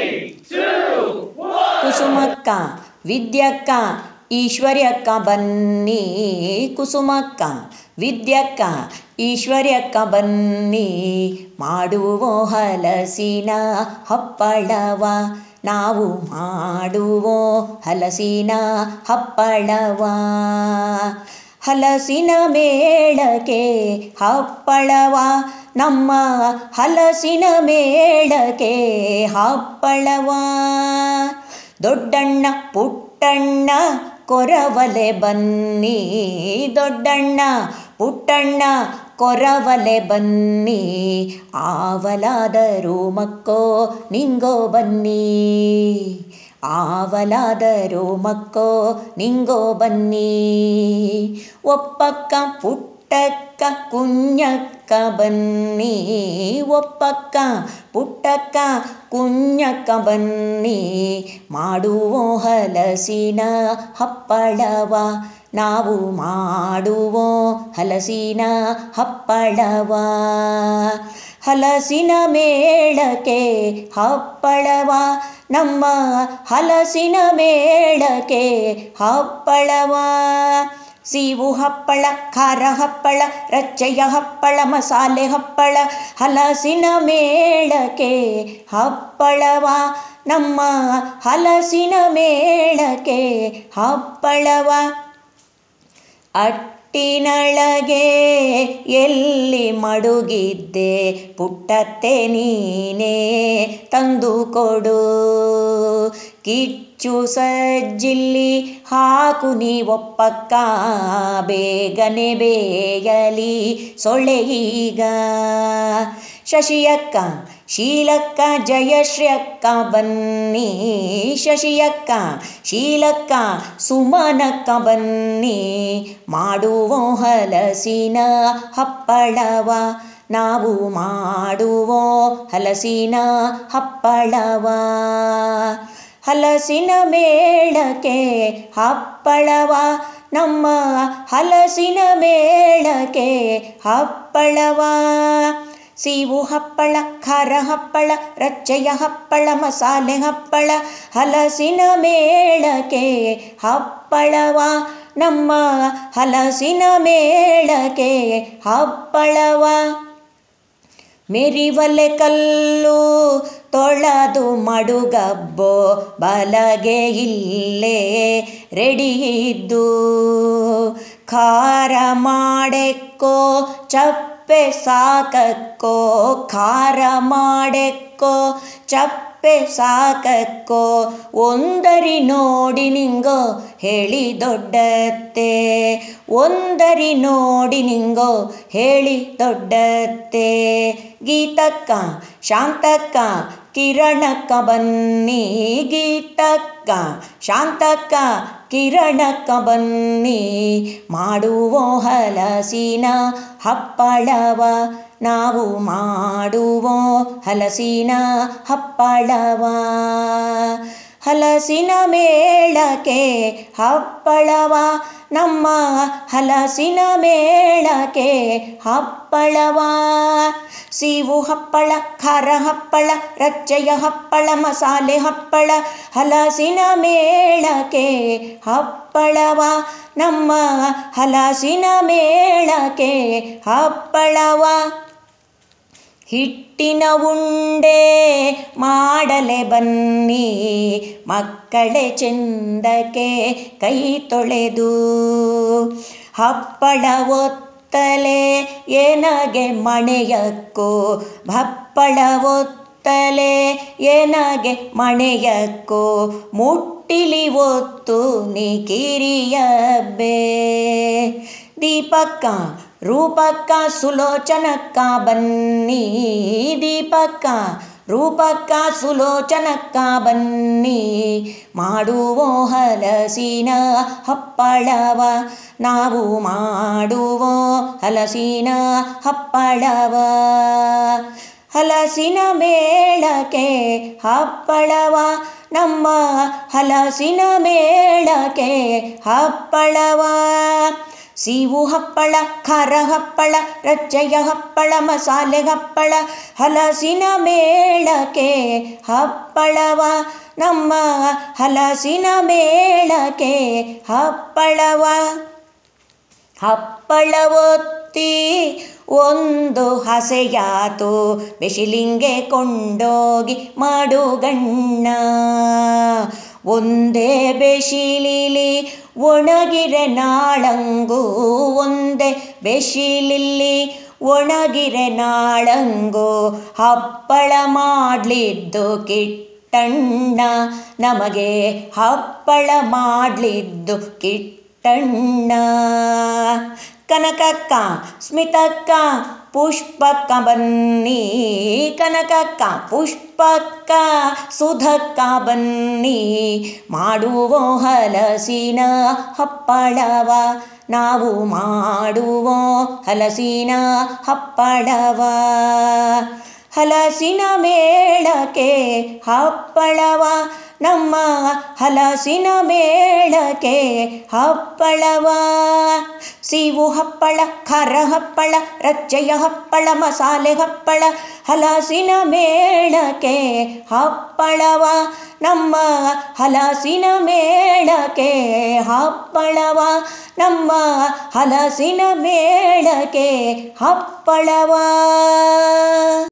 ಕುಸುಮಕ್ಕ ವಿದ್ಯಕ್ಕ ಈಶ್ವರ್ಯಕ್ಕ ಬನ್ನಿ ಕುಸುಮಕ್ಕ ವಿದ್ಯಕ್ಕ ಈಶ್ವರ್ಯಕ್ಕ ಬನ್ನಿ ಮಾಡುವೋ ಹಲಸಿನ ಹಪ್ಪಳವ ನಾವು ಮಾಡುವೋ ಹಲಸಿನ ಹಪ್ಪಳವ ಹಲಸಿನ ಮೇಳಕ್ಕೆ ಹಪ್ಪಳವ ನಮ್ಮ ಹಲಸಿನ ಮೇಳಕ್ಕೆ ಹಪ್ಪಳವ ದೊಡ್ಡಣ್ಣ ಪುಟ್ಟಣ್ಣ ಕೊರವಲೆ ಬನ್ನಿ ದೊಡ್ಡಣ್ಣ ಪುಟ್ಟಣ್ಣ ಕೊರವಲೆ ಬನ್ನಿ ಆವಲಾದರೂ ಮಕ್ಕೋ ನಿಂಗೋ ಬನ್ನಿ ಆವಲಾದರೂ ಮಕ್ಕೋ ನಿಂಗೋ ಬನ್ನಿ ಒಪ್ಪಕ್ಕ ಪುಟ್ಟಕ್ಕ ಕುഞ്ഞಕ್ಕ ಬನ್ನಿ ಒಪ್ಪಕ್ಕ ಪುಟ್ಟಕ್ಕ ಕುഞ്ഞಕ್ಕ ಬನ್ನಿ ಮಾಡುವೋ ಹಲಸಿನ ಹಪ್ಪಳವ ನಾವು ಮಾಡುವೋ ಹಲಸಿನ ಹಪ್ಪಳವ ಹಲಸಿನ ಮೇಳಕ್ಕೆ ಹಪ್ಪಳವ ನಮ್ಮ ಹಲಸಿನ ಮೇಳಕ್ಕೆ ಹಪ್ಪಳವ ಸೀವು ಹಪ್ಪಳ ಖಾರ ಹಪ್ಪಳ ರಚ್ಚೆಯ ಹಪ್ಪಳ ಮಸಾಲೆ ಹಪ್ಪಳ ಹಲಸಿನ ಮೇಳಕ್ಕೆ ಹಪ್ಪಳವ ನಮ್ಮ ಹಲಸಿನ ಮೇಳಕ್ಕೆ ಹಪ್ಪಳವ ಅಟ್ಟಿನೊಳಗೆ ಎಲ್ಲಿ ಮಡುಗಿದ್ದೆ ಪುಟ್ಟತ್ತೆ ನೀನೇ ತಂದು ಕೊಡು ಕಿಚ್ಚು ಸಜ್ಜಿಲ್ಲಿ ಹಾಕು ನೀ ಒಪ್ಪಕ್ಕ ಬೇಗನೆ ಬೇಯಲಿ ಸೊಳ್ಳೆ ಈಗ ಶಶಿಯಕ್ಕ ಶೀಲಕ್ಕ ಜಯಶ್ರೀಯಕ್ಕ ಬನ್ನಿ ಶಶಿಯಕ್ಕ ಶೀಲಕ್ಕ ಸುಮನಕ್ಕ ಬನ್ನಿ ಮಾಡುವೋ ಹಲಸಿನ ಹಪ್ಪಳವ ನಾವು ಮಾಡುವೋ ಹಲಸಿನ ಹಪ್ಪಳವ ಹಲಸಿನ ಮೇಳಕ್ಕೆ ಹಪ್ಪಳವ ನಮ್ಮ ಹಲಸಿನ ಮೇಳಕ್ಕೆ ಹಪ್ಪಳವ ಸೀವು ಹಪ್ಪಳ ಖಾರ ಹಪ್ಪಳ ರಚ್ಚೆಯ ಹಪ್ಪಳ ಮಸಾಲೆ ಹಪ್ಪಳ ಹಲಸಿನ ಮೇಳಕ್ಕೆ ಹಪ್ಪಳವ ನಮ್ಮ ಹಲಸಿನ ಮೇಳಕ್ಕೆ ಹಪ್ಪಳವ ಮೆರಿವಲೆ ಕಲ್ಲು ತೊಳೆದು ಮಡುಗಬ್ಬೋ ಬಲಗೆ ಇಲ್ಲೇ ರೆಡಿ ಇದ್ದು ಖಾರ ಮಾಡೆಕ್ಕೋ ಚಪ್ಪೆ ಸಾಕಕ್ಕೋ ಖಾರ ಮಾಡೆಕ್ಕೋ ಚಪ್ಪೆ ಸಾಕಕ್ಕೋ ಒಂದರಿ ನೋಡಿ ನಿಂಗೋ ಹೇಳಿ ದೊಡ್ಡತ್ತೆ ಒಂದರಿ ನೋಡಿ ನಿಂಗೋ ಹೇಳಿ ದೊಡ್ಡತ್ತೆ ಗೀತಕ್ಕ ಶಾಂತಕ್ಕ ಕಿರಣಕ್ಕ ಬನ್ನಿ ಗೀತಕ್ಕ ಶಾಂತಕ್ಕ ಕಿರಣಕ್ಕ ಬನ್ನಿ ಮಾಡುವೋ ಹಲಸಿನ ಹಪ್ಪಳವ ನಾವು ಮಾಡುವೋ ಹಲಸಿನ ಹಪ್ಪಳವ ಹಲಸಿನ ಮೇಳಕ್ಕೆ ಹಪ್ಪಳವ ನಮ್ಮ ಹಲಸಿನ ಮೇಳಕ್ಕೆ ಹಪ್ಪಳವ ಸೀವು ಹಪ್ಪಳ ಖಾರ ಹಪ್ಪಳ ರಚ್ಚೆಯ ಹಪ್ಪಳ ಮಸಾಲೆ ಹಪ್ಪಳ ಹಲಸಿನ ಮೇಳಕ್ಕೆ ಹಪ್ಪಳವ ನಮ್ಮ ಹಲಸಿನ ಮೇಳಕ್ಕೆ ಹಪ್ಪಳವ ಹಿಟ್ಟಿನ ಉಂಡೆ ಮಾಡಲೆ ಬನ್ನಿ ಮಕ್ಕಳೇ ಚೆಂದಕ್ಕೆ ಕೈ ತೊಳೆದು ಹಪ್ಪಳ ಒತ್ತಲೆ ಏನಗೆ ಮಣೆಯಕ್ಕೋ ಹಪ್ಪಳ ಒತ್ತಲೆ ಏನಗೆ ಮಣೆಯಕ್ಕೋ ಮುಟ್ಟಿಲಿ ಒತ್ತು ನೀ ಕಿರಿಯಬ್ಬೆ ದೀಪಕ್ಕ ರೂಪಕ್ಕ ಸುಲೋಚನಕ್ಕ ಬನ್ನಿ ದೀಪಕ್ಕ ರೂಪಕ್ಕ ಸುಲೋಚನಕ್ಕ ಬನ್ನಿ ಮಾಡುವೋ ಹಲಸಿನ ಹಪ್ಪಳವ ನಾವು ಮಾಡುವೋ ಹಲಸಿನ ಹಪ್ಪಳವ ಹಲಸಿನ ಮೇಳಕ್ಕೆ ಹಪ್ಪಳವ ನಮ್ಮ ಹಲಸಿನ ಮೇಳಕ್ಕೆ ಹಪ್ಪಳವ ಸೀವು ಹಪ್ಪಳ ಖಾರ ಹಪ್ಪಳ ರಚ್ಚೆಯ ಹಪ್ಪಳ ಮಸಾಲೆ ಹಪ್ಪಳ ಹಲಸಿನ ಮೇಳಕ್ಕೆ ಹಪ್ಪಳವ ನಮ್ಮ ಹಲಸಿನ ಮೇಳಕ್ಕೆ ಹಪ್ಪಳವ ಹಪ್ಪಳ ಒತ್ತಿ ಒಂದು ಹಸೆಯಾತು ಬೆಶಿಲಿಂಗೆ ಕೊಂಡೋಗಿ ಮಾಡುಗಣ್ಣ ಒಂದೇ ಬೆಶಿಲಿಲಿ ಒಣಗಿರೆ ನಾಳಂಗು ಒಂದೇ ಬೆಶಿಲಿಲ್ಲಿ ಒಣಗಿರೆ ನಾಳಂಗು ಹಪ್ಪಳ ಮಾಡಲಿದ್ದು ಕಿಟ್ಟಣ್ಣ ನಮಗೆ ಹಪ್ಪಳ ಮಾಡಲಿದ್ದು ಕಿಟ್ಟಣ್ಣ ಕನಕಕ್ಕ ಸ್ಮಿತಕ್ಕ ಪುಷ್ಪಕ್ಕ ಬನ್ನಿ ಕನಕಕ್ಕ ಪುಷ್ಪಕ್ಕ ಸುಧಕ್ಕ ಬನ್ನಿ ಮಾಡುವ ಹಲಸಿನ ಹಪ್ಪಳವ ನಾವು ಮಾಡುವ ಹಲಸಿನ ಹಪ್ಪಳವ ಹಲಸಿನ ಮೇಳಕ್ಕೆ ಹಪ್ಪಳವ ನಮ್ಮ ಹಲಸಿನ ಮೇಳಕ್ಕೆ ಹಪ್ಪಳವ ಸೀವು ಹಪ್ಪಳ ಖಾರ ಹಪ್ಪಳ ರಚ್ಚೆಯ ಹಪ್ಪಳ ಮಸಾಲೆ ಹಪ್ಪಳ ಹಲಸಿನ ಮೇಳಕ್ಕೆ ಹಪ್ಪಳವ ನಮ್ಮ ಹಲಸಿನ ಮೇಳಕ್ಕೆ ಹಪ್ಪಳವ ನಮ್ಮ ಹಲಸಿನ ಮೇಳಕ್ಕೆ ಹಪ್ಪಳವ